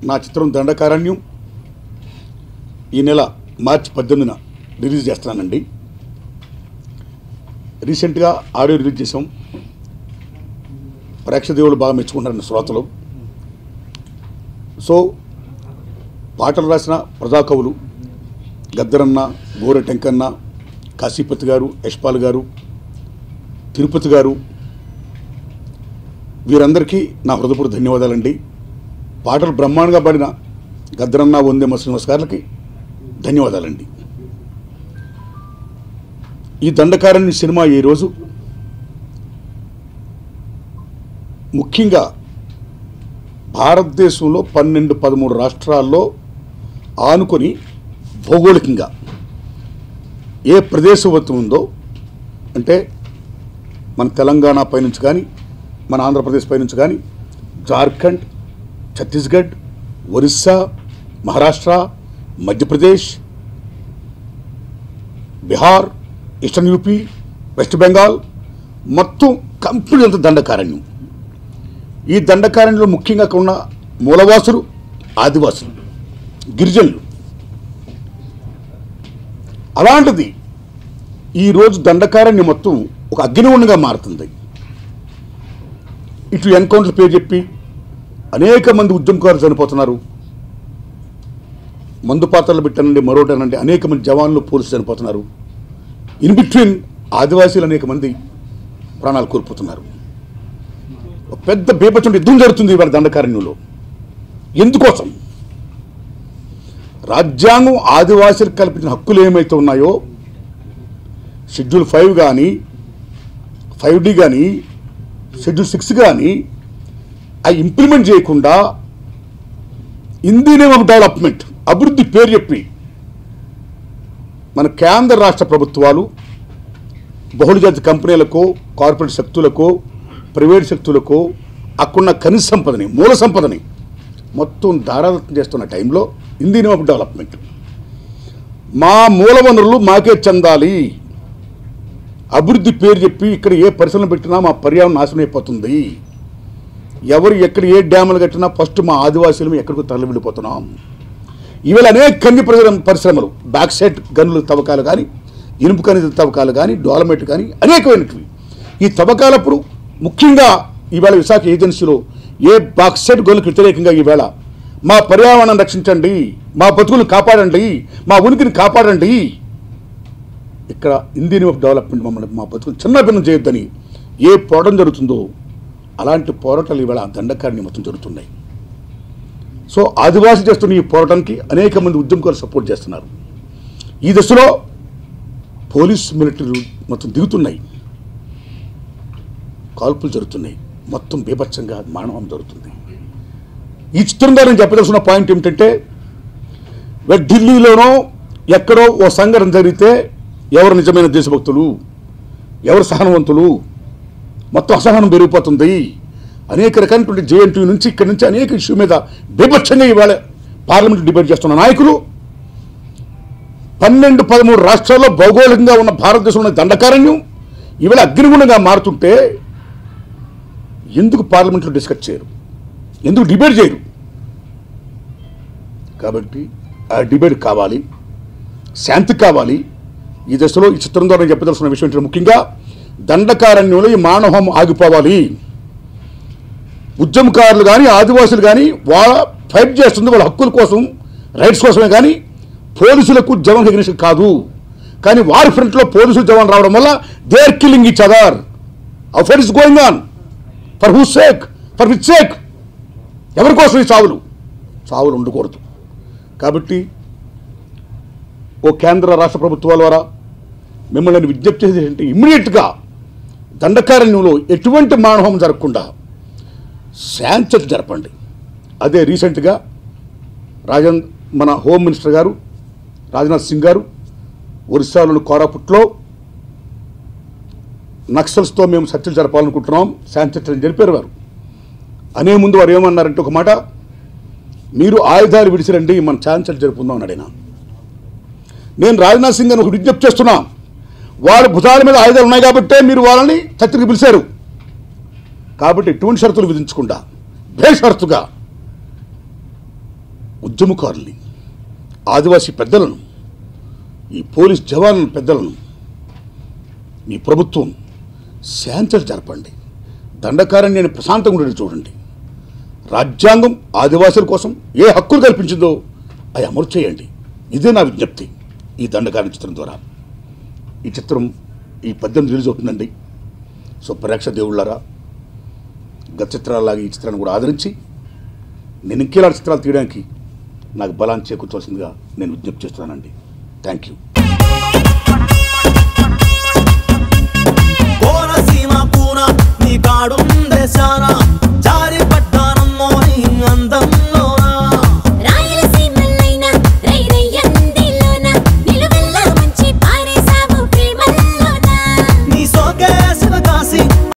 నా చిత్రం దండకారణ్యం ఈ నెల మార్చి పద్దెనిమిదిన రిలీజ్ చేస్తున్నానండి రీసెంట్గా ఆడియో రిలీజ్ చేసాం ప్రేక్షదేవులు బాగా మెచ్చుకుంటారని శ్రోతలు సో పాటలు రాసిన ప్రజాకవులు గద్దరన్న గోరె టెంకన్న కాశీపతి గారు యశ్పాల్ గారు తిరుపతి గారు వీరందరికీ నా హృదయపూర్వక ధన్యవాదాలండి పాటలు బ్రహ్మాండంగా పాడిన గద్దరన్న వందేమ శ్రీనివాస్ గారికి ధన్యవాదాలండి ఈ దండకారణ్య సినిమా ఈరోజు ముఖ్యంగా భారతదేశంలో పన్నెండు పదమూడు రాష్ట్రాల్లో ఆనుకొని భౌగోళికంగా ఏ ప్రదేశవత్వం ఉందో అంటే మన తెలంగాణ పైనుంచి కానీ మన ఆంధ్రప్రదేశ్ పైనుంచి కానీ Jharkhand Chhattisgarh Orissa Maharashtra Madhya Pradesh Bihar eastern UP West Bengal మొత్తం కంప్లీట్ అంత దండకారణ్యం ఈ దండకారణ్యంలో ముఖ్యంగా అక్కడ ఉన్న మూలవాసులు ఆదివాసులు గిరిజనులు అలాంటిది ఈరోజు దండకారణ్యం మొత్తం ఒక అగ్నిగుండంగా మారుతుంది ఇటు ఎన్కౌంటర్ పేరు చెప్పి అనేక మంది ఉద్యమకారులు చనిపోతున్నారు మందు పాత్రలు పెట్టానండి మరోటనండి అనేక మంది జవాన్లు పోలీసులు చనిపోతున్నారు ఇన్ బిట్వీన్ ఆదివాసీలు అనేక మంది ప్రాణాలు కోల్పోతున్నారు ఒక పెద్ద బీపచ్చం యుద్ధం జరుగుతుంది ఇవాళ దండకారణ్యంలో ఎందుకోసం రాజ్యాంగం ఆదివాసీలకు కల్పించిన హక్కులు ఏమైతే ఉన్నాయో షెడ్యూల్ ఫైవ్ కానీ ఫైవ్ డి కానీ షెడ్యూల్ సిక్స్ కానీ అవి ఇంప్లిమెంట్ చేయకుండా in the name of development అభివృద్ధి పేరు చెప్పి మన కేంద్ర రాష్ట్ర ప్రభుత్వాలు బహుళజాతి కంపెనీలకు కార్పొరేట్ శక్తులకు ప్రైవేట్ శక్తులకు అక్కడున్న ఖనిజ సంపదని మూల సంపదని మొత్తం దారాదత్తం చేస్తున్న టైంలో in the name of development మా మూల వనరులు మాకే చెందాలి అభివృద్ధి పేరు చెప్పి ఇక్కడ ఏ పరిశ్రమలు పెట్టినా మా పర్యావరణం నాశనం అయిపోతుంది ఎవరు ఎక్కడ ఏ డ్యాములు కట్టినా ఫస్ట్ మా ఆదివాసీలు ఎక్కడికి తరలి వెళ్ళిపోతున్నాం ఇవాళ అనేక ఖనిజ పరిశ్రమ పరిశ్రమలు బ్యాక్ సైడ్ గనుల తవ్వకాలు కానీ ఇనుపు ఖనిజ తవ్వకాలు కానీ డోలమెట్ కానీ అనేకమైనవి ఈ తవ్వకాలప్పుడు ముఖ్యంగా ఈవేళ విశాఖ ఏజెన్సీలో ఏ బాక్సైట్ గనులకు వ్యతిరేకంగా ఈవేళ మా పర్యావరణం రక్షించండి మా బతుకులు కాపాడండి మా ఉనికిని కాపాడండి ఇక్కడ ఇండియన్ ఆఫ్ డెవలప్మెంట్ మమ్మల్ని మా బతుకులు చిన్న భిన్నం చేయొద్దని ఏ పోవడం జరుగుతుందో అలాంటి పోరాటాలు ఈవేళ దండకారిని మొత్తం జరుగుతున్నాయి సో ఆదివాసీ చేస్తున్న ఈ పోరాటానికి అనేక మంది ఉద్యమకారులు సపోర్ట్ చేస్తున్నారు ఈ దశలో పోలీస్ మిలిటరీ మొత్తం దిగుతున్నాయి కాల్పులు జరుగుతున్నాయి మొత్తం బీభత్సంగా మానవం జరుగుతుంది ఈ చిత్రం ద్వారా నేను చెప్పదలసిన పాయింట్ ఏమిటంటే వె- ఢిల్లీలోనో ఎక్కడో ఓ సంఘటన జరిగితే ఎవరు నిజమైన దేశభక్తులు ఎవరు సహనవంతులు మొత్తం అసహనం పెరిగిపోతుంది అనేక రకాలైనటువంటి జేఎన్టీ నుంచి ఇక్కడి నుంచి అనేక ఇష్యూ మీద బీభత్సంగా ఇవాళ పార్లమెంట్ డిబేట్ చేస్తున్న నాయకులు పన్నెండు పదమూడు రాష్ట్రాల్లో భౌగోళికంగా ఉన్న భారతదేశంలో దండకారణ్యం ఇవాళ అగ్నిగుణంగా మారుతుంటే ఎందుకు పార్లమెంట్లో డిస్కస్ చేయరు ఎందుకు డిబేట్ చేయరు కాబట్టి ఆ డిబేట్ కావాలి శాంతి కావాలి ఈ దశలో ఈ చిత్రం ద్వారా చెప్పదలసిన విషయం ఏంటంటే ముఖ్యంగా దండకారణ్యంలో ఈ మానవం ఆగిపోవాలి ఉద్యమకారులు కానీ ఆదివాసులు కానీ వాళ్ళ ఫైట్ చేస్తుంది వాళ్ళ హక్కుల కోసం రైట్స్ కోసమే కానీ పోలీసులకు జవాన్ ఎగ్నిషన్ కాదు కానీ వారి ఫ్రంట్లో పోలీసులు జవాన్ రావడం వల్ల they are killing each other affair is going on for who sake for which sake ఎవరి కోసం ఈ చావులు చావులు ఉండకూడదు కాబట్టి ఓ కేంద్ర రాష్ట్ర ప్రభుత్వాల ద్వారా మిమ్మల్ని నేను విజ్ఞప్తి చేసేది ఏంటంటే ఇమ్మీడియట్గా దండకారణ్యంలో ఎటువంటి మానవం జరగకుండా శాంతి జరపండి అదే రీసెంట్గా రాజన్ మన హోమ్ మినిస్టర్ గారు రాజ్నాథ్ సింగ్ గారు ఒరిస్సాలోని కోరాపుట్లో నక్సల్స్తో మేము చర్చలు జరపాలనుకుంటున్నాం శాంతి చర్చలు జరిపారు వారు అనే ముందు వారు ఏమన్నారంటే ఒక మాట మీరు ఆయుధాలు విడిచిరండి మన శాంతి జరుపుకుందాం అన్నాడు ఆయన నేను రాజ్నాథ్ సింగ్ అని ఒక విజ్ఞప్తి చేస్తున్నా వారి భుజాల మీద ఆయుధాలు ఉన్నాయి కాబట్టే మీరు వాళ్ళని చర్చలకు పిలిచారు కాబట్టి ఎటువంటి షరతులు విధించకుండా బేషరతుగా ఉద్యమకారుల్ని ఆదివాసీ పెద్దలను ఈ పోలీస్ జవాన్ల పెద్దలను మీ ప్రభుత్వం శాంతలు జరపండి దండకారణ్యాన్ని ప్రశాంతంగా ఉండేది చూడండి రాజ్యాంగం ఆదివాసుల కోసం ఏ హక్కులు కల్పించిందో అవి అమలు చేయండి ఇదే నా విజ్ఞప్తి ఈ దండకారణ్య చిత్రం ద్వారా ఈ చిత్రం ఈ పద్దెనిమిది రిలీజ్ అవుతుందండి సో ప్రేక్ష దేవుళ్ళారా గత చిత్రాలలాగా ఈ చిత్రాన్ని కూడా ఆదరించి నేను ఇంకేలాంటి చిత్రాలు తీయడానికి నాకు బలాన్ని చేకూర్చవలసిందిగా నేను విజ్ఞప్తి చేస్తున్నానండి థ్యాంక్ యూ